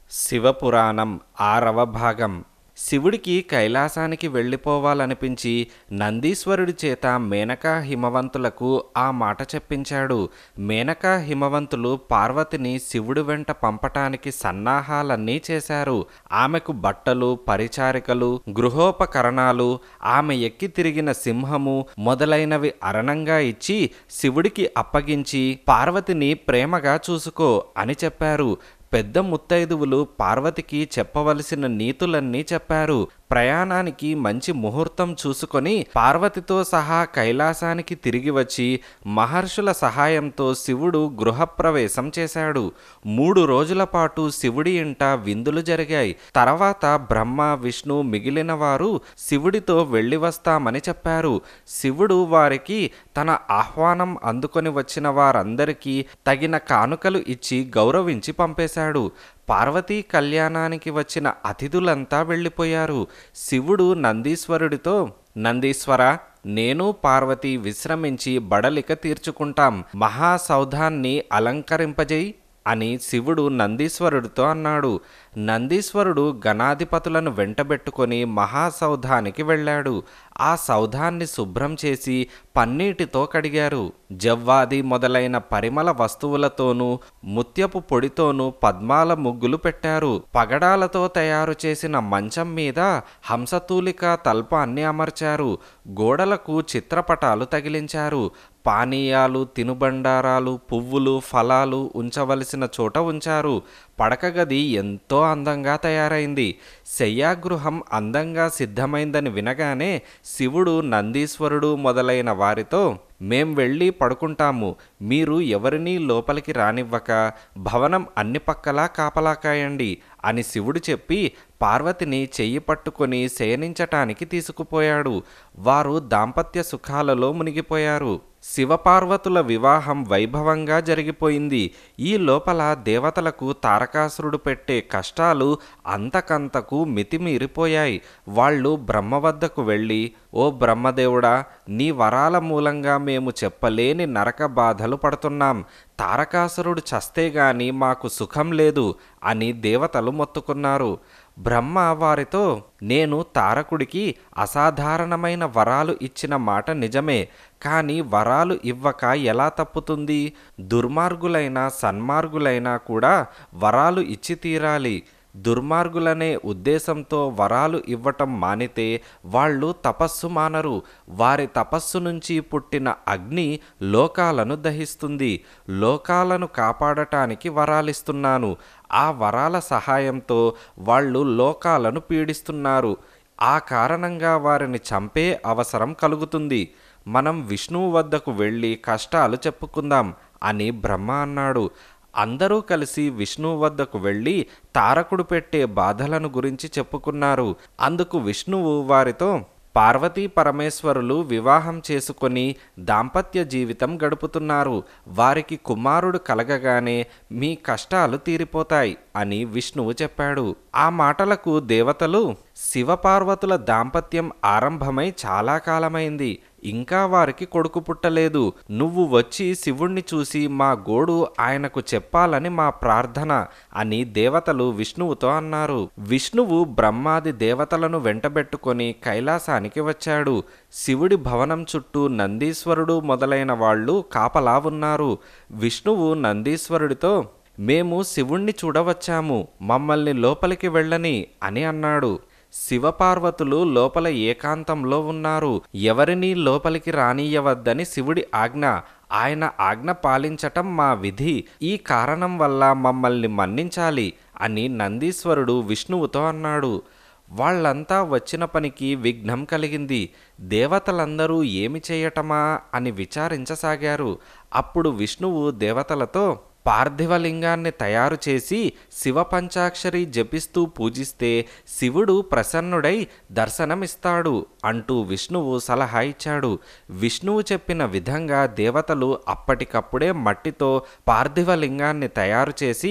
శివపురాణం ఆరవ భాగం శివుడికి కైలాసానికి వెళ్ళిపోవాలనిపించి నందీశ్వరుడి చేత మేనకా హిమవంతులకు ఆ మాట చెప్పించాడు మేనకా హిమవంతులు పార్వతిని శివుడి వెంట పంపటానికి సన్నాహాలన్నీ చేశారు ఆమెకు బట్టలు పరిచారికలు గృహోపకరణాలు ఆమె ఎక్కి తిరిగిన సింహము మొదలైనవి అరణంగా ఇచ్చి శివుడికి అప్పగించి పార్వతిని ప్రేమగా చూసుకో అని చెప్పారు పెద్ద ముత్తైదువులు పార్వతికి చెప్పవలసిన నీతులన్నీ చెప్పారు ప్రయాణానికి మంచి ముహూర్తం చూసుకొని పార్వతితో సహా కైలాసానికి తిరిగి వచ్చి మహర్షుల సహాయంతో శివుడు గృహప్రవేశం చేశాడు మూడు రోజుల పాటు శివుడి ఇంట విందులు జరిగాయి తర్వాత బ్రహ్మ విష్ణు మిగిలిన వారు శివుడితో వెళ్ళి వస్తామని చెప్పారు శివుడు వారికి తన ఆహ్వానం అందుకొని వచ్చిన వారందరికీ తగిన కానుకలు ఇచ్చి గౌరవించి పంపేశాడు పార్వతీ కళ్యాణానికి వచ్చిన అతిథులంతా వెళ్ళిపోయారు శివుడు నందీశ్వరుడితో నందీశ్వర నేను పార్వతి విశ్రమించి బడలిక తీర్చుకుంటాం మహాసౌధాన్ని అలంకరింపజేయి అని శివుడు నందీశ్వరుడితో అన్నాడు నందీశ్వరుడు గణాధిపతులను వెంటబెట్టుకొని మహాసౌధానికి వెళ్ళాడు ఆ సౌధాన్ని శుభ్రం చేసి పన్నీటితో కడిగారు జవ్వాది మొదలైన పరిమళ వస్తువులతోనూ ముత్యపు పొడితోనూ పద్మాల ముగ్గులు పెట్టారు పగడాలతో తయారు చేసిన మంచం మీద హంసతూలిక తల్పాన్ని అమర్చారు గోడలకు చిత్రపటాలు తగిలించారు పానీయాలు తినుబండారాలు పువ్వులు ఫలాలు ఉంచవలసిన చోట ఉంచారు పడకగది ఎంతో అందంగా తయారైంది శయ్యాగృహం అందంగా సిద్ధమైందని వినగానే శివుడు నందీశ్వరుడు మొదలైన వారితో మేం వెళ్ళి పడుకుంటాము మీరు ఎవరినీ లోపలికి రానివ్వక భవనం అన్ని పక్కలా కాపలా కాయండి అని శివుడు చెప్పి పార్వతిని చెయ్యి పట్టుకొని శయనించటానికి తీసుకుపోయాడు వారు దాంపత్య సుఖాలలో మునిగిపోయారు శివపార్వతుల వివాహం వైభవంగా జరిగిపోయింది ఈ లోపల దేవతలకు తారకాసురుడు పెట్టే కష్టాలు అంతకంతకు మితిమీరిపోయాయి వాళ్ళు బ్రహ్మ వద్దకు వెళ్ళి ఓ బ్రహ్మదేవుడా నీ వరాల మూలంగా మేము చెప్పలేని నరక బాధలు పడుతున్నాం తారకాసురుడు చస్తే గాని మాకు సుఖం లేదు అని దేవతలు మొత్తుకున్నారు బ్రహ్మ వారితో నేను తారకుడికి అసాధారణమైన వరాలు ఇచ్చిన మాట నిజమే కానీ వరాలు ఇవ్వక ఎలా తప్పుతుంది దుర్మార్గులైన సన్మార్గులైనా కూడా వరాలు ఇచ్చి తీరాలి దుర్మార్గులనే ఉద్దేశంతో వరాలు ఇవ్వటం మానితే వాళ్ళు తపస్సు మానరు వారి తపస్సు నుంచి పుట్టిన అగ్ని లోకాలను దహిస్తుంది లోకాలను కాపాడటానికి వరాలిస్తున్నాను ఆ వరాల సహాయంతో వాళ్ళు లోకాలను పీడిస్తున్నారు ఆ కారణంగా వారిని చంపే అవసరం కలుగుతుంది మనం విష్ణువు వద్దకు వెళ్ళి కష్టాలు చెప్పుకుందాం అని బ్రహ్మ అన్నాడు అందరూ కలిసి విష్ణువు వద్దకు వెళ్ళి తారకుడు పెట్టే బాధలను గురించి చెప్పుకున్నారు అందుకు విష్ణువు వారితో పార్వతీ పరమేశ్వరులు వివాహం చేసుకొని దాంపత్య జీవితం గడుపుతున్నారు వారికి కుమారుడు కలగగానే మీ కష్టాలు తీరిపోతాయి అని విష్ణువు చెప్పాడు ఆ మాటలకు దేవతలు శివపార్వతుల దాంపత్యం ఆరంభమై చాలా కాలమైంది ఇంకా వారికి కొడుకు పుట్టలేదు నువ్వు వచ్చి శివుణ్ణి చూసి మా గోడు ఆయనకు చెప్పాలని మా ప్రార్థన అని దేవతలు విష్ణువుతో అన్నారు విష్ణువు బ్రహ్మాది దేవతలను వెంటబెట్టుకొని కైలాసానికి వచ్చాడు శివుడి భవనం చుట్టూ నందీశ్వరుడు మొదలైన వాళ్ళు కాపలా ఉన్నారు విష్ణువు నందీశ్వరుడితో మేము శివుణ్ణి చూడవచ్చాము మమ్మల్ని లోపలికి వెళ్ళని అని అన్నాడు శివపార్వతులు లోపల ఏకాంతంలో ఉన్నారు ఎవరినీ లోపలికి రానియవద్దని శివుడి ఆజ్ఞ ఆయన ఆజ్ఞ పాలించటం మా విధి ఈ కారణం వల్ల మమ్మల్ని మన్నించాలి అని నందీశ్వరుడు విష్ణువుతో అన్నాడు వాళ్ళంతా వచ్చిన పనికి విఘ్నం కలిగింది దేవతలందరూ ఏమి చేయటమా అని విచారించసాగారు అప్పుడు విష్ణువు దేవతలతో పార్థివలింగాన్ని తయారు చేసి శివపంచాక్షరి జపిస్తూ పూజిస్తే శివుడు ప్రసన్నుడై దర్శనమిస్తాడు అంటూ విష్ణువు సలహా ఇచ్చాడు విష్ణువు చెప్పిన విధంగా దేవతలు అప్పటికప్పుడే మట్టితో పార్థివలింగాన్ని తయారు చేసి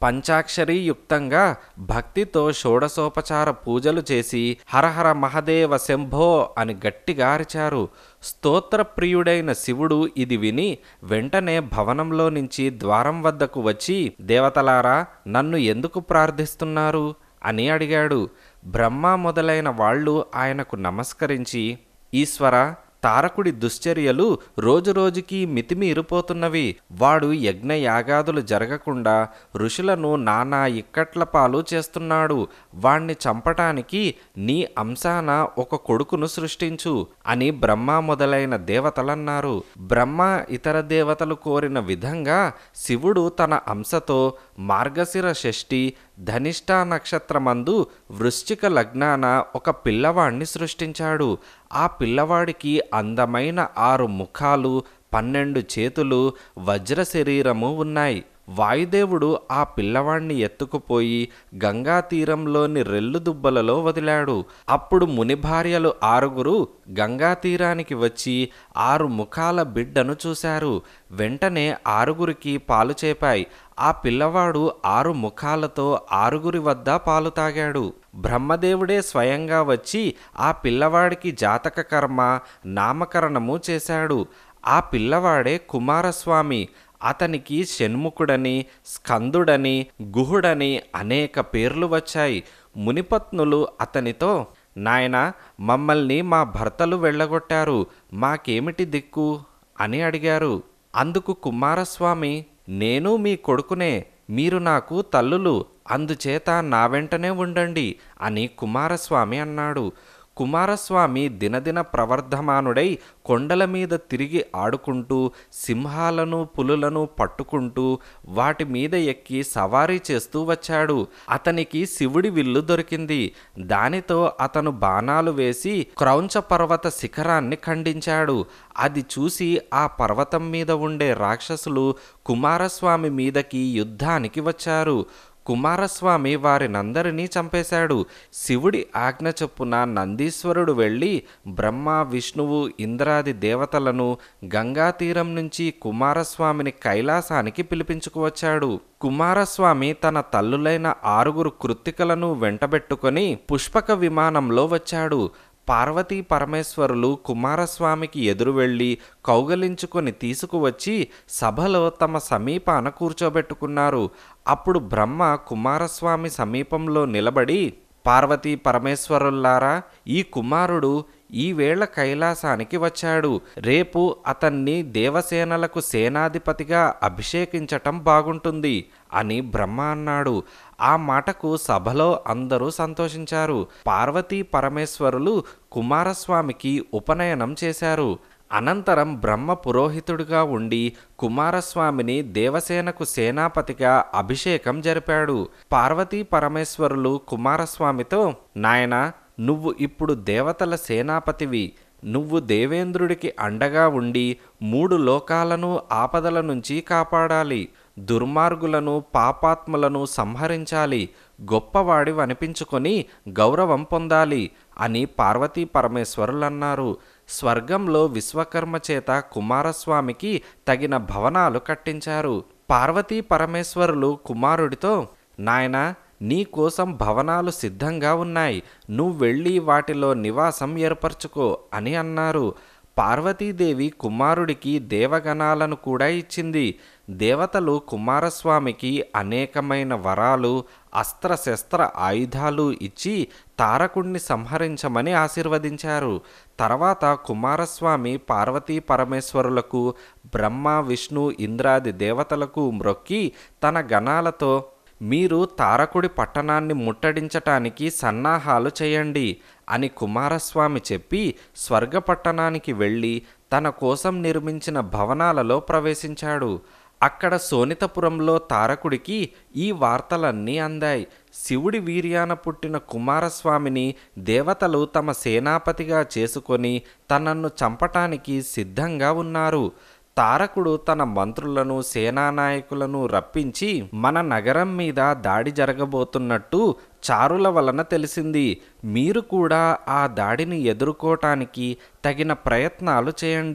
పంచాక్షరీ యుక్తంగా భక్తితో షోడసోపచార పూజలు చేసి హరహర మహదేవ శంభో అని గట్టిగా అరిచారు స్తోత్రప్రియుడైన శివుడు ఇది విని వెంటనే భవనంలో నుంచి ద్వారం వద్దకు వచ్చి దేవతలారా నన్ను ఎందుకు ప్రార్థిస్తున్నారు అని అడిగాడు బ్రహ్మ మొదలైన వాళ్ళు ఆయనకు నమస్కరించి ఈశ్వర తారకుడి దుశ్చర్యలు రోజురోజుకి మితిమీరిపోతున్నవి వాడు యజ్ఞ యాగాదులు జరగకుండా ఋషులను నానా ఇక్కట్ల పాలు చేస్తున్నాడు వాణ్ణి చంపటానికి నీ అంశాన ఒక కొడుకును సృష్టించు అని బ్రహ్మ మొదలైన దేవతలన్నారు బ్రహ్మ ఇతర దేవతలు కోరిన విధంగా శివుడు తన అంశతో మార్గశిర షష్ఠి ధనిష్ట నక్షత్రమందు వృశ్చిక లగ్నాన ఒక పిల్లవాణ్ణి సృష్టించాడు ఆ పిల్లవాడికి అందమైన ఆరు ముఖాలు పన్నెండు చేతులు వజ్ర శరీరము ఉన్నాయి వాయుదేవుడు ఆ పిల్లవాణ్ణి ఎత్తుకుపోయి గంగా తీరంలోని రెల్లు దుబ్బలలో వదిలాడు అప్పుడు ముని భార్యలు ఆరుగురు గంగా తీరానికి వచ్చి ఆరు ముఖాల బిడ్డను చూశారు వెంటనే ఆరుగురికి పాలు చేపాయి ఆ పిల్లవాడు ఆరు ముఖాలతో ఆరుగురి వద్ద పాలు తాగాడు బ్రహ్మదేవుడే స్వయంగా వచ్చి ఆ పిల్లవాడికి జాతక కర్మ నామకరణము చేశాడు ఆ పిల్లవాడే కుమారస్వామి అతనికి షణ్ముఖుడని స్కందుడని గుహుడని అనేక పేర్లు వచ్చాయి మునిపత్నులు అతనితో నాయన మమ్మల్ని మా భర్తలు వెళ్ళగొట్టారు మాకేమిటి దిక్కు అని అడిగారు అందుకు కుమారస్వామి నేను మీ కొడుకునే మీరు నాకు తల్లులు అందుచేత నా వెంటనే ఉండండి అని కుమారస్వామి అన్నాడు కుమారస్వామి దినదిన ప్రవర్ధమానుడై కొండల మీద తిరిగి ఆడుకుంటూ సింహాలను పులులను పట్టుకుంటూ వాటి మీద ఎక్కి సవారీ చేస్తూ వచ్చాడు అతనికి శివుడి విల్లు దొరికింది దానితో అతను బాణాలు వేసి క్రౌంచ పర్వత శిఖరాన్ని ఖండించాడు అది చూసి ఆ పర్వతం మీద ఉండే రాక్షసులు కుమారస్వామి మీదకి యుద్ధానికి వచ్చారు కుమారస్వామి వారినందరినీ చంపేశాడు శివుడి ఆజ్ఞ చొప్పున నందీశ్వరుడు వెళ్ళి బ్రహ్మ విష్ణువు ఇంద్రాది దేవతలను గంగా తీరం నుంచి కుమారస్వామిని కైలాసానికి పిలిపించుకువచ్చాడు కుమారస్వామి తన తల్లులైన ఆరుగురు కృత్తికలను వెంటబెట్టుకొని పుష్పక విమానంలో వచ్చాడు పార్వతీ పరమేశ్వరులు కుమారస్వామికి ఎదురు వెళ్ళి కౌగలించుకొని తీసుకువచ్చి సభలో తమ సమీపాన కూర్చోబెట్టుకున్నారు అప్పుడు బ్రహ్మ కుమారస్వామి సమీపంలో నిలబడి పార్వతీ పరమేశ్వరుల్లారా ఈ కుమారుడు ఈవేళ కైలాసానికి వచ్చాడు రేపు అతన్ని దేవసేనలకు సేనాధిపతిగా అభిషేకించటం బాగుంటుంది అని బ్రహ్మ అన్నాడు ఆ మాటకు సభలో అందరూ సంతోషించారు పార్వతీ పరమేశ్వరులు కుమారస్వామికి ఉపనయనం చేశారు అనంతరం బ్రహ్మ పురోహితుడిగా ఉండి కుమారస్వామిని దేవసేనకు సేనాపతిగా అభిషేకం జరిపాడు పార్వతీ పరమేశ్వరులు కుమారస్వామితో నాయనా నువ్వు ఇప్పుడు దేవతల సేనాపతివి నువ్వు దేవేంద్రుడికి అండగా ఉండి మూడు లోకాలను ఆపదల నుంచి కాపాడాలి దుర్మార్గులను పాపాత్ములను సంహరించాలి గొప్పవాడి అనిపించుకొని గౌరవం పొందాలి అని పార్వతీ పరమేశ్వరులన్నారు స్వర్గంలో విశ్వకర్మ చేత కుమారస్వామికి తగిన భవనాలు కట్టించారు పార్వతీ పరమేశ్వరులు కుమారుడితో నాయనా నీ కోసం భవనాలు సిద్ధంగా ఉన్నాయి నువ్వు వెళ్ళి వాటిలో నివాసం ఏర్పరచుకో అని అన్నారు పార్వతీదేవి కుమారుడికి దేవగణాలను కూడా ఇచ్చింది దేవతలు కుమారస్వామికి అనేకమైన వరాలు అస్త్రశస్త్ర ఆయుధాలు ఇచ్చి తారకుణ్ణి సంహరించమని ఆశీర్వదించారు తర్వాత కుమారస్వామి పార్వతీ పరమేశ్వరులకు బ్రహ్మ విష్ణు ఇంద్రాది దేవతలకు మ్రొక్కి తన గణాలతో మీరు తారకుడి పట్టణాన్ని ముట్టడించటానికి సన్నాహాలు చేయండి అని కుమారస్వామి చెప్పి స్వర్గపట్టణానికి వెళ్ళి తన కోసం నిర్మించిన భవనాలలో ప్రవేశించాడు అక్కడ సోనితపురంలో తారకుడికి ఈ వార్తలన్నీ అందాయి శివుడి వీర్యాన పుట్టిన కుమారస్వామిని దేవతలు తమ సేనాపతిగా చేసుకొని తనను చంపటానికి సిద్ధంగా ఉన్నారు తారకుడు తన మంత్రులను సేనానాయకులను రప్పించి మన నగరం మీద దాడి జరగబోతున్నట్టు చారుల వలన తెలిసింది మీరు కూడా ఆ దాడిని ఎదుర్కోటానికి తగిన ప్రయత్నాలు చేయండి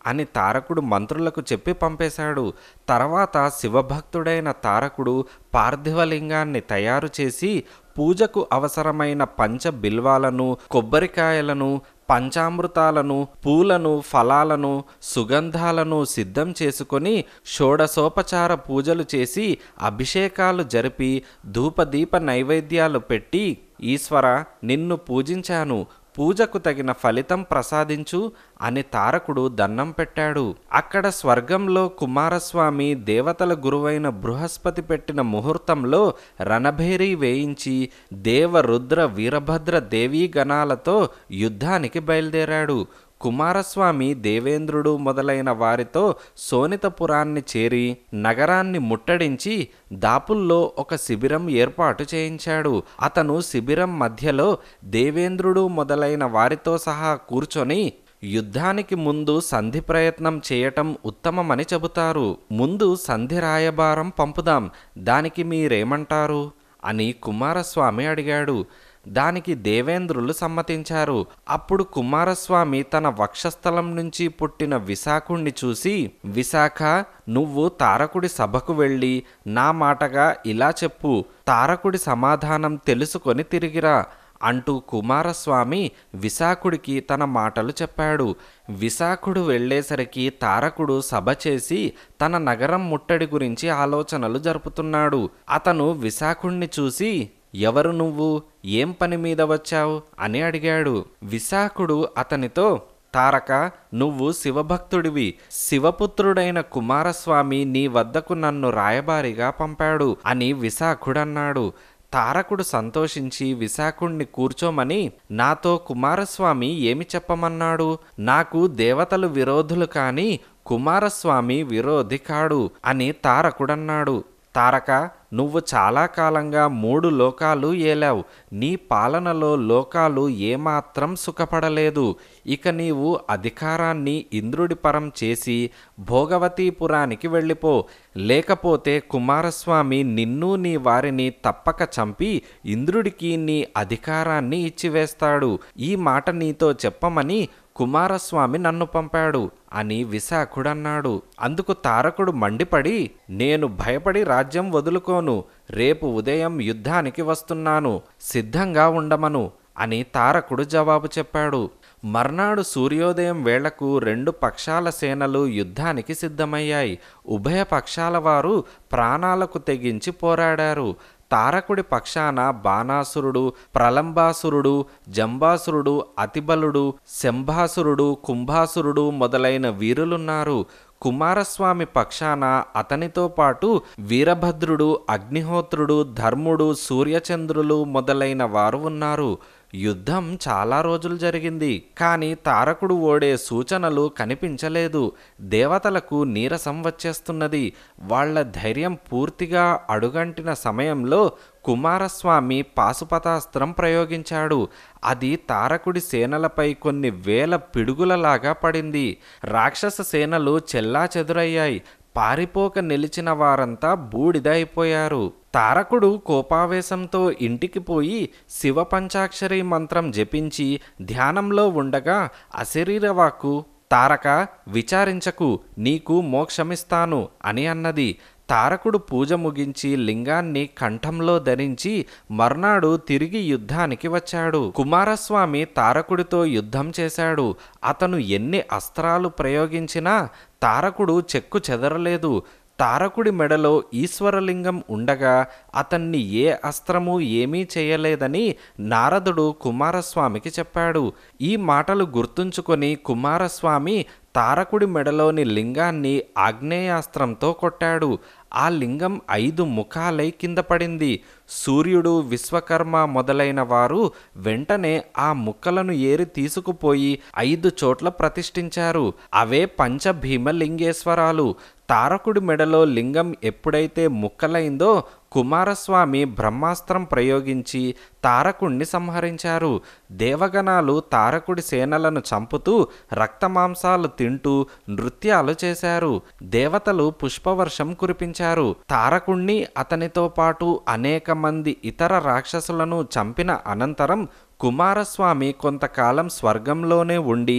అని తారకుడు మంత్రులకు చెప్పి పంపేశాడు తర్వాత శివభక్తుడైన తారకుడు పార్థివలింగాన్ని తయారు చేసి పూజకు అవసరమైన పంచ బిల్వాలను కొబ్బరికాయలను పంచామృతాలను పూలను ఫలాలను సుగంధాలను సిద్ధం చేసుకొని షోడసోపచార పూజలు చేసి అభిషేకాలు జరిపి ధూపదీప నైవేద్యాలు పెట్టి ఈశ్వర నిన్ను పూజించాను పూజకు తగిన ఫలితం ప్రసాదించు అని తారకుడు దన్నం పెట్టాడు అక్కడ స్వర్గంలో కుమారస్వామి దేవతల గురువైన బృహస్పతి పెట్టిన ముహూర్తంలో రణభేరీ వేయించి దేవరుద్ర వీరభద్ర దేవీ గణాలతో యుద్ధానికి బయలుదేరాడు కుమారస్వామి దేవేంద్రుడు మొదలైన వారితో సోనితపురాన్ని చేరి నగరాన్ని ముట్టడించి దాపుల్లో ఒక శిబిరం ఏర్పాటు చేయించాడు అతను శిబిరం మధ్యలో దేవేంద్రుడు మొదలైన వారితో సహా కూర్చొని యుద్ధానికి ముందు సంధి ప్రయత్నం చేయటం ఉత్తమమని చెబుతారు ముందు సంధి రాయబారం పంపుదాం దానికి మీరేమంటారు అని కుమారస్వామి అడిగాడు దానికి దేవేంద్రులు సమ్మతించారు అప్పుడు కుమారస్వామి తన వక్షస్థలం నుంచి పుట్టిన విశాఖుణ్ణి చూసి విశాఖ నువ్వు తారకుడి సభకు వెళ్ళి నా మాటగా ఇలా చెప్పు తారకుడి సమాధానం తెలుసుకొని తిరిగిరా అంటూ కుమారస్వామి విశాఖుడికి తన మాటలు చెప్పాడు విశాఖుడు వెళ్ళేసరికి తారకుడు సభ చేసి తన నగరం ముట్టడి గురించి ఆలోచనలు జరుపుతున్నాడు అతను విశాఖుణ్ణి చూసి ఎవరు నువ్వు ఏం పని మీద వచ్చావు అని అడిగాడు విశాఖుడు అతనితో తారక నువ్వు శివభక్తుడివి శివపుత్రుడైన కుమారస్వామి నీ వద్దకు నన్ను రాయబారిగా పంపాడు అని విశాఖుడన్నాడు తారకుడు సంతోషించి విశాఖుణ్ణి కూర్చోమని నాతో కుమారస్వామి ఏమి చెప్పమన్నాడు నాకు దేవతలు విరోధులు కాని కుమారస్వామి విరోధి కాడు అని తారకుడన్నాడు తారక నువ్వు చాలా కాలంగా మూడు లోకాలు ఏలావు నీ పాలనలో లోకాలు ఏమాత్రం సుఖపడలేదు ఇక నీవు అధికారాన్ని ఇంద్రుడి పరం చేసి భోగవతీపురానికి వెళ్ళిపో లేకపోతే కుమారస్వామి నిన్ను నీ వారిని తప్పక చంపి ఇంద్రుడికి నీ అధికారాన్ని ఇచ్చివేస్తాడు ఈ మాట నీతో చెప్పమని కుమారస్వామి నన్ను పంపాడు అని విశాఖుడన్నాడు అందుకు తారకుడు మండిపడి నేను భయపడి రాజ్యం వదులుకోను రేపు ఉదయం యుద్ధానికి వస్తున్నాను సిద్ధంగా ఉండమను అని తారకుడు జవాబు చెప్పాడు మర్నాడు సూర్యోదయం వేళకు రెండు పక్షాల సేనలు యుద్ధానికి సిద్ధమయ్యాయి ఉభయ పక్షాల వారు ప్రాణాలకు తెగించి పోరాడారు తారకుడి పక్షాన బాణాసురుడు ప్రలంబాసురుడు జంబాసురుడు అతిబలుడు శంభాసురుడు కుంభాసురుడు మొదలైన వీరులున్నారు కుమారస్వామి పక్షాన అతనితో పాటు వీరభద్రుడు అగ్నిహోత్రుడు ధర్ముడు సూర్యచంద్రులు మొదలైన వారు ఉన్నారు యుద్ధం చాలా రోజులు జరిగింది కానీ తారకుడు ఓడే సూచనలు కనిపించలేదు దేవతలకు నీరసం వచ్చేస్తున్నది వాళ్ళ ధైర్యం పూర్తిగా అడుగంటిన సమయంలో కుమారస్వామి పాశుపతాస్త్రం ప్రయోగించాడు అది తారకుడి సేనలపై కొన్ని వేల పిడుగులలాగా పడింది రాక్షస సేనలు చెల్లా చెదురయ్యాయి పారిపోక నిలిచిన వారంతా బూడిదైపోయారు తారకుడు కోపావేశంతో ఇంటికి పోయి శివ పంచాక్షరి మంత్రం జపించి ధ్యానంలో ఉండగా అశరీరవాకు తారక విచారించకు నీకు మోక్షమిస్తాను అని అన్నది తారకుడు పూజ ముగించి లింగాన్ని కంఠంలో ధరించి మర్నాడు తిరిగి యుద్ధానికి వచ్చాడు కుమారస్వామి తారకుడితో యుద్ధం చేశాడు అతను ఎన్ని అస్త్రాలు ప్రయోగించినా తారకుడు చెక్కు చెదరలేదు తారకుడి మెడలో ఈశ్వరలింగం ఉండగా అతన్ని ఏ అస్త్రము ఏమీ చేయలేదని నారదుడు కుమారస్వామికి చెప్పాడు ఈ మాటలు గుర్తుంచుకొని కుమారస్వామి తారకుడి మెడలోని లింగాన్ని ఆగ్నేయాస్త్రంతో కొట్టాడు ఆ లింగం ఐదు ముఖాలై కింద పడింది సూర్యుడు విశ్వకర్మ మొదలైన వారు వెంటనే ఆ ముక్కలను ఏరి తీసుకుపోయి ఐదు చోట్ల ప్రతిష్ఠించారు అవే పంచభీమలింగేశ్వరాలు తారకుడి మెడలో లింగం ఎప్పుడైతే ముక్కలైందో కుమారస్వామి బ్రహ్మాస్త్రం ప్రయోగించి తారకుణ్ణి సంహరించారు దేవగణాలు తారకుడి సేనలను చంపుతూ రక్తమాంసాలు తింటూ నృత్యాలు చేశారు దేవతలు పుష్పవర్షం కురిపించారు తారకుణ్ణి అతనితో పాటు అనేక మంది ఇతర రాక్షసులను చంపిన అనంతరం కుమారస్వామి కొంతకాలం స్వర్గంలోనే ఉండి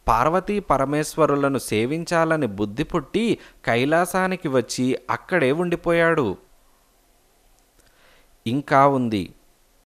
పార్వతీ పరమేశ్వరులను సేవించాలని బుద్ధి పుట్టి కైలాసానికి వచ్చి అక్కడే ఉండిపోయాడు ఇంకా ఉంది